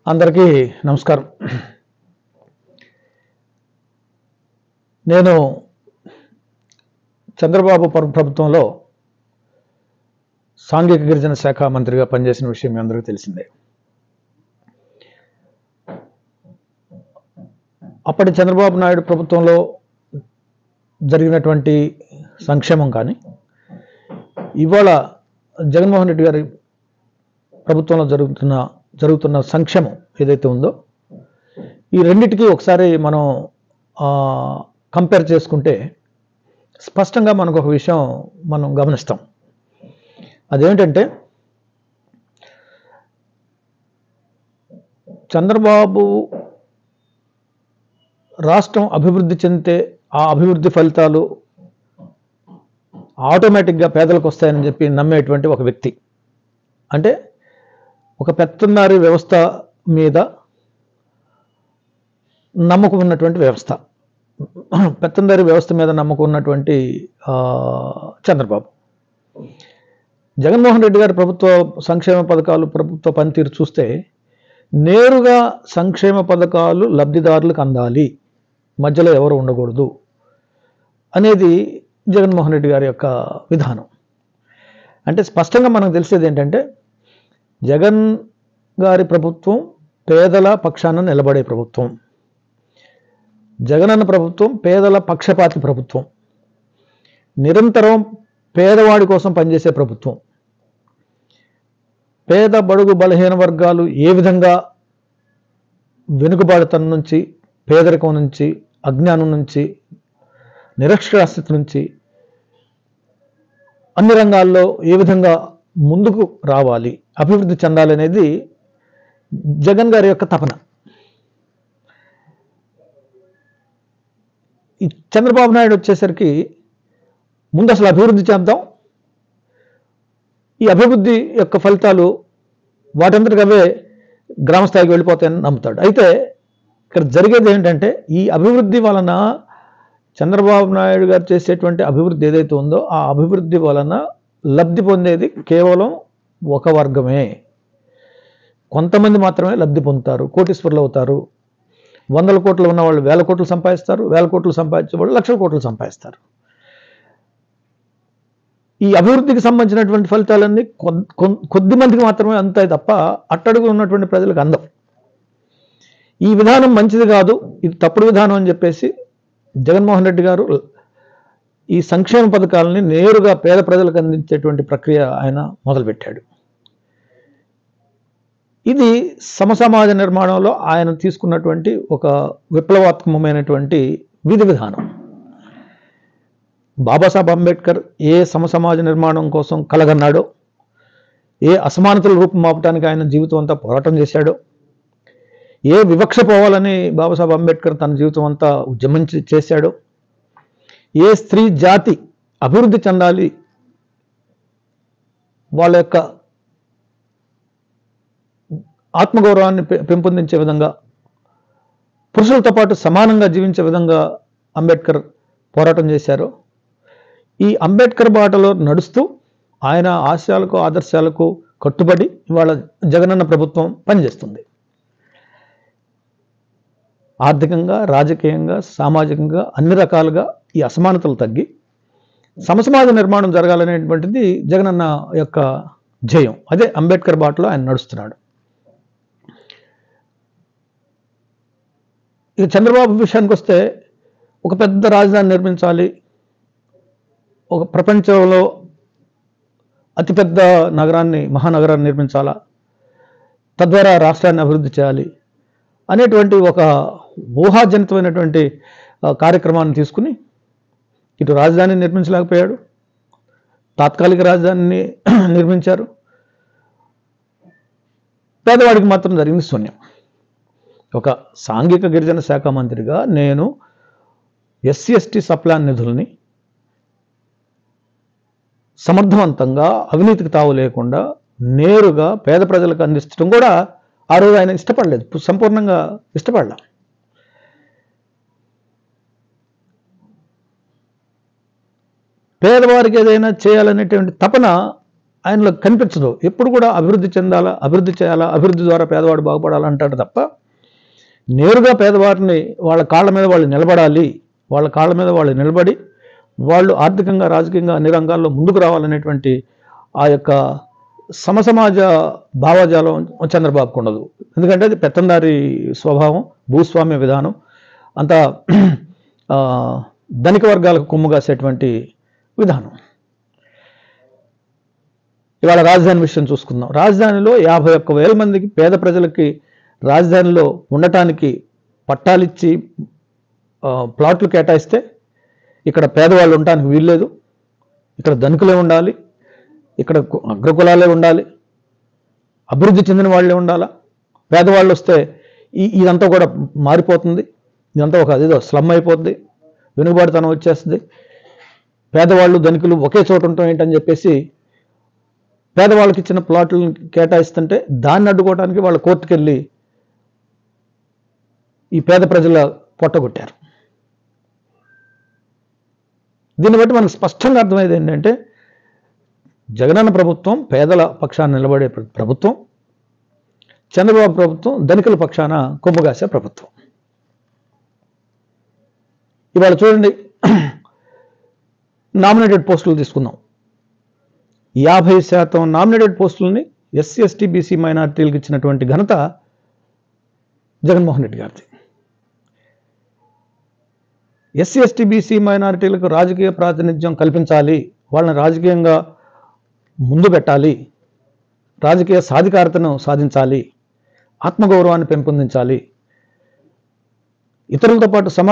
అందరికీ నమస్కారం నేను చంద్రబాబు ప్ర- ప్రభుత్వంలో సాంఘిక గిరిజన శాఖ మంత్రిగా పనిచేసిన విషయం మీ అందరికీ తెలిసిందే అప్పటి చంద్రబాబు నాయుడు ప్రభుత్వంలో జరిగినటువంటి సంక్షేమం కానీ ఇవాళ జగన్మోహన్ రెడ్డి గారి ప్రభుత్వంలో జరుగుతున్న జరుగుతున్న సంక్షేమం ఏదైతే ఉందో ఈ రెండిటికి ఒకసారి మనం కంపేర్ చేసుకుంటే స్పష్టంగా మనకు ఒక విషయం మనం గమనిస్తాం అదేంటంటే చంద్రబాబు రాష్ట్రం అభివృద్ధి చెందితే ఆ అభివృద్ధి ఫలితాలు ఆటోమేటిక్గా పేదలకు వస్తాయని చెప్పి నమ్మేటువంటి ఒక వ్యక్తి అంటే ఒక పెత్తందారి వ్యవస్థ మీద నమ్మకం ఉన్నటువంటి వ్యవస్థ పెత్తందారి వ్యవస్థ మీద నమ్మకం ఉన్నటువంటి ఆ, చంద్రబాబు జగన్మోహన్ రెడ్డి గారి ప్రభుత్వ సంక్షేమ పథకాలు ప్రభుత్వ పనితీరు చూస్తే నేరుగా సంక్షేమ పథకాలు లబ్ధిదారులకు అందాలి మధ్యలో ఎవరు ఉండకూడదు అనేది జగన్మోహన్ రెడ్డి గారి యొక్క విధానం అంటే స్పష్టంగా మనకు తెలిసేది ఏంటంటే జగన్ గారి ప్రభుత్వం పేదల పక్షాన నిలబడే ప్రభుత్వం జగనన్న ప్రభుత్వం పేదల పక్షపాతి ప్రభుత్వం నిరంతరం పేదవాడి కోసం పనిచేసే ప్రభుత్వం పేద బడుగు బలహీన వర్గాలు ఏ విధంగా వెనుకబాటుతనం నుంచి పేదరికం నుంచి అజ్ఞానం నుంచి నిరక్షరాస్యత నుంచి అన్ని రంగాల్లో ఏ విధంగా ముందుకు రావాలి అభివృద్ధి చెందాలి అనేది జగన్ గారి యొక్క తపన ఈ చంద్రబాబు నాయుడు వచ్చేసరికి ముందు అసలు అభివృద్ధి చేద్దాం ఈ అభివృద్ధి యొక్క ఫలితాలు వాటంతటికి అవే గ్రామ స్థాయికి వెళ్ళిపోతాయని నమ్ముతాడు అయితే ఇక్కడ జరిగేది ఏంటంటే ఈ అభివృద్ధి వలన చంద్రబాబు నాయుడు గారు చేసేటువంటి అభివృద్ధి ఏదైతే ఉందో ఆ అభివృద్ధి వలన లబ్ధి పొందేది కేవలం ఒక వర్గమే కొంతమంది మాత్రమే లబ్ధి పొందుతారు కోటీశ్వరులు అవుతారు వందల కోట్లు ఉన్న వాళ్ళు వేల కోట్లు సంపాదిస్తారు వేల కోట్లు సంపాదించే వాళ్ళు లక్షల కోట్లు సంపాదిస్తారు ఈ అభివృద్ధికి సంబంధించినటువంటి ఫలితాలన్నీ కొద్- కొన్- కొద్ది మందికి మాత్రమే అందుతాయి తప్ప అట్టడుగు ఉన్నటువంటి ప్రజలకు అందవు ఈ విధానం మంచిది కాదు ఇది తప్పుడు విధానం అని చెప్పేసి జగన్మోహన్ రెడ్డి గారు ఈ సంక్షేమ పథకాలని నేరుగా పేద ప్రజలకు అందించేటువంటి ప్రక్రియ ఆయన మొదలుపెట్టాడు ఇది సమసమాజ నిర్మాణంలో ఆయన తీసుకున్నటువంటి ఒక విప్లవాత్మకమైనటువంటి విధి విధానం బాబాసాహెబ్ అంబేద్కర్ ఏ సమసమాజ నిర్మాణం కోసం కలగన్నాడో ఏ అసమానతల రూపుమాపటానికి ఆయన జీవితం అంతా పోరాటం చేశాడో ఏ వివక్ష పోవాలని బాబాసాహెబ్ అంబేద్కర్ తన జీవితం అంతా ఉద్యమించి చేశాడో ఏ స్త్రీ జాతి అభివృద్ధి చెందాలి వాళ్ళ యొక్క ఆత్మగౌరవాన్ని పె- పెంపొందించే విధంగా పురుషులతో పాటు సమానంగా జీవించే విధంగా అంబేద్కర్ పోరాటం చేశారు ఈ అంబేద్కర్ బాటలో నడుస్తూ ఆయన ఆశయాలకు ఆదర్శాలకు కట్టుబడి ఇవాళ జగనన్న ప్రభుత్వం పనిచేస్తుంది ఆర్థికంగా రాజకీయంగా సామాజికంగా అన్ని రకాలుగా ఈ అసమానతలు తగ్గి సమసమాజ నిర్మాణం జరగాలనేటువంటిది జగనన్న యొక్క ధ్యేయం అదే అంబేద్కర్ బాటలో ఆయన నడుస్తున్నాడు ఇక చంద్రబాబు విషయానికి వస్తే ఒక పెద్ద రాజధాని నిర్మించాలి ఒక ప్రపంచంలో అతిపెద్ద నగరాన్ని మహానగరాన్ని నిర్మించాలా తద్వారా రాష్ట్రాన్ని అభివృద్ధి చేయాలి అనేటువంటి ఒక ఊహాజనితమైనటువంటి ఆ, కార్యక్రమాన్ని తీసుకుని ఇటు రాజధాని నిర్మించలేకపోయాడు తాత్కాలిక రాజధానిని నిర్మించారు పేదవాడికి మాత్రం జరిగింది శూన్యం ఒక సాంఘిక గిరిజన శాఖ మంత్రిగా నేను ఎస్సీ ఎస్టీ సప్లాన్ నిధుల్ని సమర్థవంతంగా అవినీతికి తావు లేకుండా నేరుగా పేద ప్రజలకు అందించడం కూడా ఆ రోజు ఆయన ఇష్టపడలేదు పు- సంపూర్ణంగా ఇష్టపడలే పేదవారికి ఏదైనా చేయాలనేటువంటి తపన ఆయనలో కనిపించదు ఎప్పుడు కూడా అభివృద్ధి చెందాలా అభివృద్ధి చేయాలా అభివృద్ధి ద్వారా పేదవాడు బాగుపడాలా అంటాడు తప్ప నేరుగా పేదవారిని వాళ్ళ కాళ్ళ మీద వాళ్ళు నిలబడాలి వాళ్ళ కాళ్ళ మీద వాళ్ళు నిలబడి వాళ్ళు ఆర్థికంగా రాజకీయంగా అన్ని రంగాల్లో ముందుకు రావాలనేటువంటి ఆ యొక్క సమసమాజ భావజాలం చంద్రబాబుకు ఉండదు ఎందుకంటే అది పెత్తందారి స్వభావం భూస్వామ్య విధానం అంతా ఆ, ధనిక వర్గాలకు కొమ్ము కాసేటువంటి విధానం ఇవాళ రాజధాని విషయం చూసుకుందాం రాజధానిలో యాభై ఒక్క వేల మందికి పేద ప్రజలకి రాజధానిలో ఉండటానికి పట్టాలిచ్చి ఆ, ప్లాట్లు కేటాయిస్తే ఇక్కడ పేదవాళ్ళు ఉండటానికి వీల్లేదు ఇక్కడ ధనికులే ఉండాలి ఇక్కడ కు- అగ్రకులాలే ఉండాలి అభివృద్ధి చెందిన వాళ్ళే ఉండాలా పేదవాళ్ళు వస్తే ఈ ఇదంతా కూడా మారిపోతుంది ఇదంతా ఒక అదేదో స్లమ్ అయిపోద్ది వెనుకబాటుతనం వచ్చేస్తుంది పేదవాళ్ళు ధనికులు ఒకే చోట ఉంటాం ఏంటని చెప్పేసి పేదవాళ్ళకి ఇచ్చిన ప్లాట్లను కేటాయిస్తుంటే దాన్ని అడ్డుకోవడానికి వాళ్ళు కోర్టుకు వెళ్ళి ఈ పేద ప్రజల పొట్టగొట్టారు దీన్ని బట్టి మనకు స్పష్టంగా అర్థమయ్యేది ఏంటంటే జగనన్న ప్రభుత్వం పేదల పక్షాన నిలబడే ప్ర- ప్రభుత్వం చంద్రబాబు ప్రభుత్వం ధనికుల పక్షాన కొమ్ముగాసే ప్రభుత్వం ఇవాళ చూడండి నామినేటెడ్ పోస్టులు తీసుకుందాం యాభై శాతం నామినేటెడ్ పోస్టులని ఎస్సీ ఎస్టీ బీసీ మైనార్టీలకు ఇచ్చినటువంటి ఘనత జగన్మోహన్ రెడ్డి గారిది ఎస్సీ ఎస్టీ బీసీ మైనారిటీలకు రాజకీయ ప్రాతినిధ్యం కల్పించాలి వాళ్ళని రాజకీయంగా ముందు పెట్టాలి రాజకీయ సాధికారతను సాధించాలి ఆత్మగౌరవాన్ని పెంపొందించాలి ఇతరులతో పాటు సమా